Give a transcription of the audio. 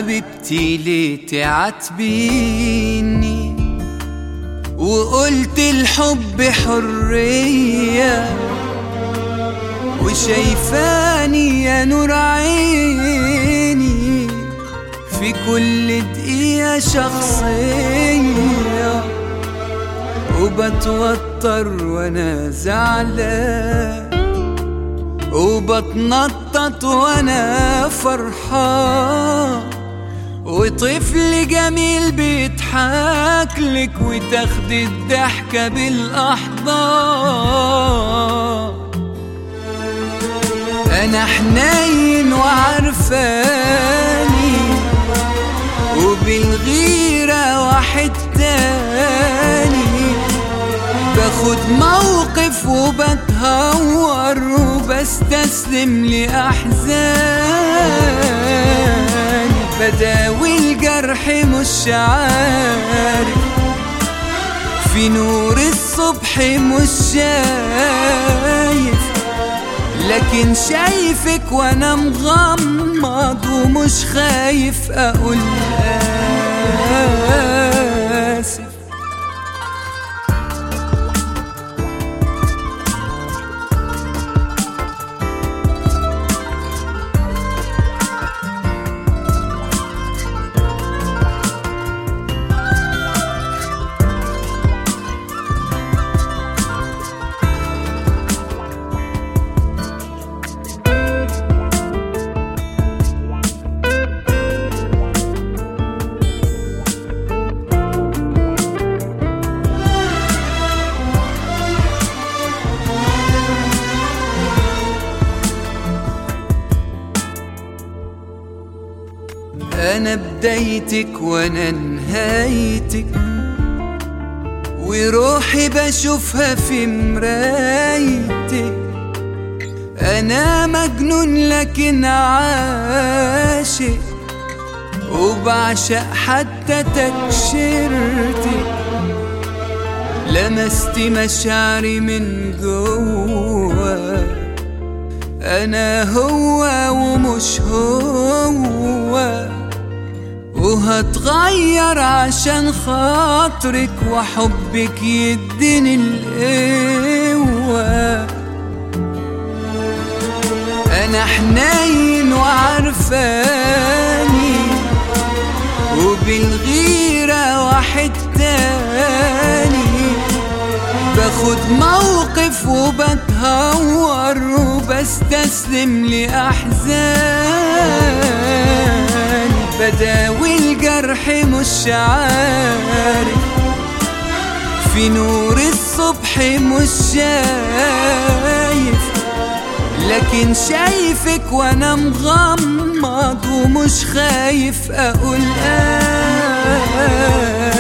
حبيبتي ليه تعاتبيني وقلت الحب حرية وشايفاني يا نور عيني في كل دقيقة شخصية وبتوتر وانا زعلان وبتنطط وانا فرحان وطفل جميل بيضحك لك وتاخد الضحكة بالأحضان أنا حنين وعرفاني وبالغيرة واحد تاني باخد موقف وبتهور وبستسلم لأحزاني بداوي الجرح مش عارف في نور الصبح مش شايف لكن شايفك وانا مغمض ومش خايف اقول اسف أنا بدايتك وأنا نهايتك وروحي بشوفها في مرايتك أنا مجنون لكن عاشق وبعشق حتى تكشيرتك لمست مشاعري من جوا أنا هو ومش هو وهتغير عشان خاطرك وحبك يديني القوة أنا حنين وعرفاني وبالغيرة واحد تاني باخد موقف وبتهور وبستسلم لأحزاني بداوي الجرح مش عارف في نور الصبح مش شايف لكن شايفك وانا مغمض ومش خايف اقول آه